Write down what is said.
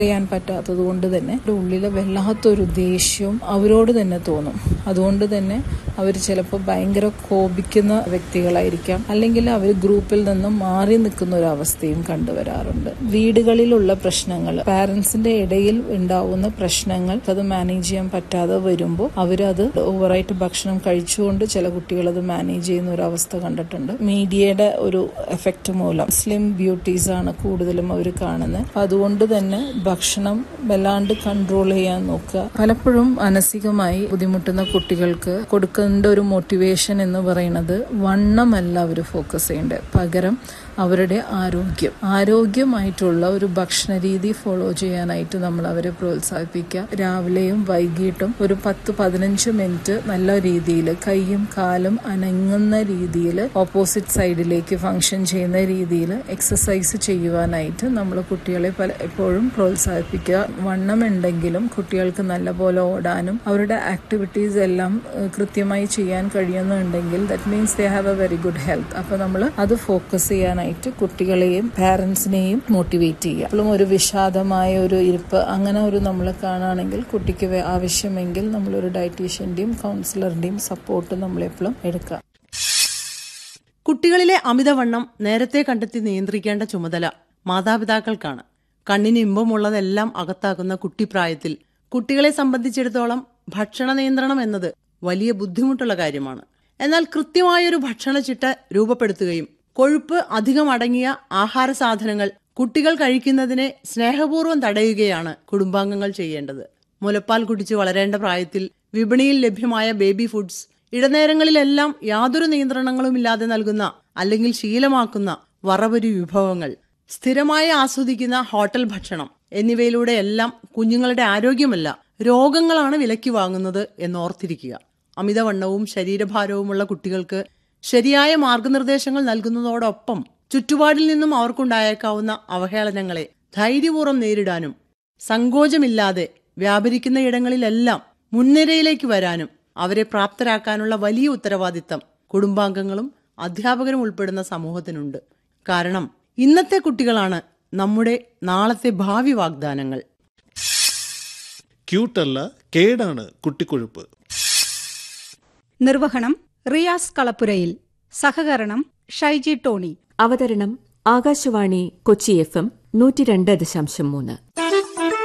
ചെയ്യാൻ പറ്റാത്തത് കൊണ്ട് തന്നെ അവരുടെ ഉള്ളിൽ വല്ലാത്തൊരു ദേഷ്യവും അവരോട് തന്നെ തോന്നും അതുകൊണ്ട് തന്നെ അവർ ചിലപ്പോൾ ഭയങ്കര കോപിക്കുന്ന വ്യക്തികളായിരിക്കാം അല്ലെങ്കിൽ അവർ ഗ്രൂപ്പിൽ നിന്നും മാറി നിൽക്കുന്ന ഒരു അവസ്ഥയും കണ്ടുവരാറുണ്ട് വീടുകളിലുള്ള പ്രശ്നങ്ങൾ പാരന്റ്സിന്റെ ഇടയിൽ ഉണ്ടാവുന്ന പ്രശ്നങ്ങൾ അത് മാനേജ് ചെയ്യാൻ പറ്റാതെ വരുമ്പോൾ അവരത് ഓവറായിട്ട് ഭക്ഷണം കഴിച്ചുകൊണ്ട് ചില കുട്ടികൾ അത് മാനേജ് ചെയ്യുന്ന ഒരു അവസ്ഥ കണ്ടിട്ടുണ്ട് മീഡിയയുടെ ഒരു എഫക്റ്റ് മൂലം സ്ലിം ബ്യൂട്ടീസ് ആണ് കൂടുതലും അവർ കാണുന്നത് അപ്പൊ അതുകൊണ്ട് തന്നെ ഭക്ഷണം വല്ലാണ്ട് കൺട്രോൾ ചെയ്യാൻ നോക്കുക പലപ്പോഴും മാനസികമായി ബുദ്ധിമുട്ടുന്ന കുട്ടികൾക്ക് കൊടുക്കേണ്ട ഒരു മോട്ടിവേഷൻ എന്ന് പറയുന്നത് വണ്ണമല്ല അവർ ഫോക്കസ് ചെയ്യേണ്ടത് പകരം അവരുടെ ആരോഗ്യം ആരോഗ്യമായിട്ടുള്ള ഒരു ഭക്ഷണ രീതി ഫോളോ ചെയ്യാനായിട്ട് നമ്മൾ അവരെ പ്രോത്സാഹിപ്പിക്കുക രാവിലെയും വൈകിട്ടും ഒരു പത്ത് പതിനഞ്ച് മിനിറ്റ് നല്ല രീതിയിൽ കൈയും കാലും അനങ്ങുന്ന രീതിയിൽ ഓപ്പോസിറ്റ് സൈഡിലേക്ക് ഫങ്ഷൻ ചെയ്യുന്ന രീതിയിൽ എക്സസൈസ് ചെയ്യുവാനായിട്ട് നമ്മൾ കുട്ടികളെ പല എപ്പോഴും പ്രോത്സാഹിപ്പിക്കുക വണ്ണം ഉണ്ടെങ്കിലും കുട്ടികൾക്ക് നല്ലപോലെ ഓടാനും അവരുടെ ആക്ടിവിറ്റീസ് എല്ലാം ഏഹ്, കൃത്യമായി ചെയ്യാൻ കഴിയുന്നുണ്ടെങ്കിൽ that means they have a very good health അപ്പൊ നമ്മൾ അത് ഫോക്കസ് ചെയ്യാനായിട്ട് കുട്ടികളെയും പാരന്റ്സിനെയും മോട്ടിവേറ്റ് ചെയ്യുക അപ്പോഴും ഒരു വിഷാദമായ ഒരു ഇരിപ്പ് അങ്ങനെ ഒരു നമ്മൾ കാണുകയാണെങ്കിൽ കുട്ടിക്ക് വേ- ആവശ്യമെങ്കിൽ നമ്മളൊരു ഡയറ്റീഷ്യന്റെയും കൗൺസിലറിന്റെയും സപ്പോർട്ട് നമ്മളെപ്പോഴും എടുക്കുക കുട്ടികളിലെ അമിതവണ്ണം നേരത്തെ കണ്ടെത്തി നിയന്ത്രിക്കേണ്ട ചുമതല മാതാപിതാക്കൾക്കാണ് കണ്ണിന് ഇമ്പമുള്ളതെല്ലാം അകത്താക്കുന്ന കുട്ടിപ്രായത്തിൽ കുട്ടികളെ സംബന്ധിച്ചിടത്തോളം ഭക്ഷണ നിയന്ത്രണം എന്നത് വലിയ ബുദ്ധിമുട്ടുള്ള കാര്യമാണ് എന്നാൽ കൃത്യമായൊരു ഭക്ഷണ ചിട്ട രൂപപ്പെടുത്തുകയും കൊഴുപ്പ് അധികം അടങ്ങിയ ആഹാര സാധനങ്ങൾ കുട്ടികൾ കഴിക്കുന്നതിനെ സ്നേഹപൂർവ്വം തടയുകയാണ് കുടുംബാംഗങ്ങൾ ചെയ്യേണ്ടത് മുലപ്പാൽ കുടിച്ച് വളരേണ്ട പ്രായത്തിൽ വിപണിയിൽ ലഭ്യമായ ബേബി ഫുഡ്സ് ഇടനേരങ്ങളിലെല്ലാം യാതൊരു നിയന്ത്രണങ്ങളുമില്ലാതെ നൽകുന്ന അല്ലെങ്കിൽ ശീലമാക്കുന്ന വറവരി വിഭവങ്ങൾ സ്ഥിരമായി ആസ്വദിക്കുന്ന ഹോട്ടൽ ഭക്ഷണം എന്നിവയിലൂടെ എല്ലാം കുഞ്ഞുങ്ങളുടെ ആരോഗ്യമല്ല രോഗങ്ങളാണ് വിലയ്ക്ക് വാങ്ങുന്നത് എന്നോർത്തിരിക്കുക അമിതവണ്ണവും ശരീരഭാരവുമുള്ള കുട്ടികൾക്ക് ശരിയായ മാർഗനിർദ്ദേശങ്ങൾ നൽകുന്നതോടൊപ്പം ചുറ്റുപാടിൽ നിന്നും അവർക്കുണ്ടായേക്കാവുന്ന അവഹേളനങ്ങളെ ധൈര്യപൂർവ്വം നേരിടാനും സങ്കോചമില്ലാതെ വ്യാപരിക്കുന്ന ഇടങ്ങളിലെല്ലാം മുൻനിരയിലേക്ക് വരാനും അവരെ പ്രാപ്തരാക്കാനുള്ള വലിയ ഉത്തരവാദിത്തം കുടുംബാംഗങ്ങളും അധ്യാപകരും ഉൾപ്പെടുന്ന സമൂഹത്തിനുണ്ട് കാരണം ഇന്നത്തെ കുട്ടികളാണ് നമ്മുടെ നാളത്തെ ഭാവി വാഗ്ദാനങ്ങൾ ക്യൂട്ടല്ല കേടാണ് കുട്ടിക്കൊഴുപ്പ് നിർവഹണം റിയാസ് കളപ്പുരയിൽ സഹകരണം ഷൈജി ടോണി അവതരണം ആകാശവാണി കൊച്ചി എഫ് എം നൂറ്റി രണ്ട് ദശാംശം മൂന്ന്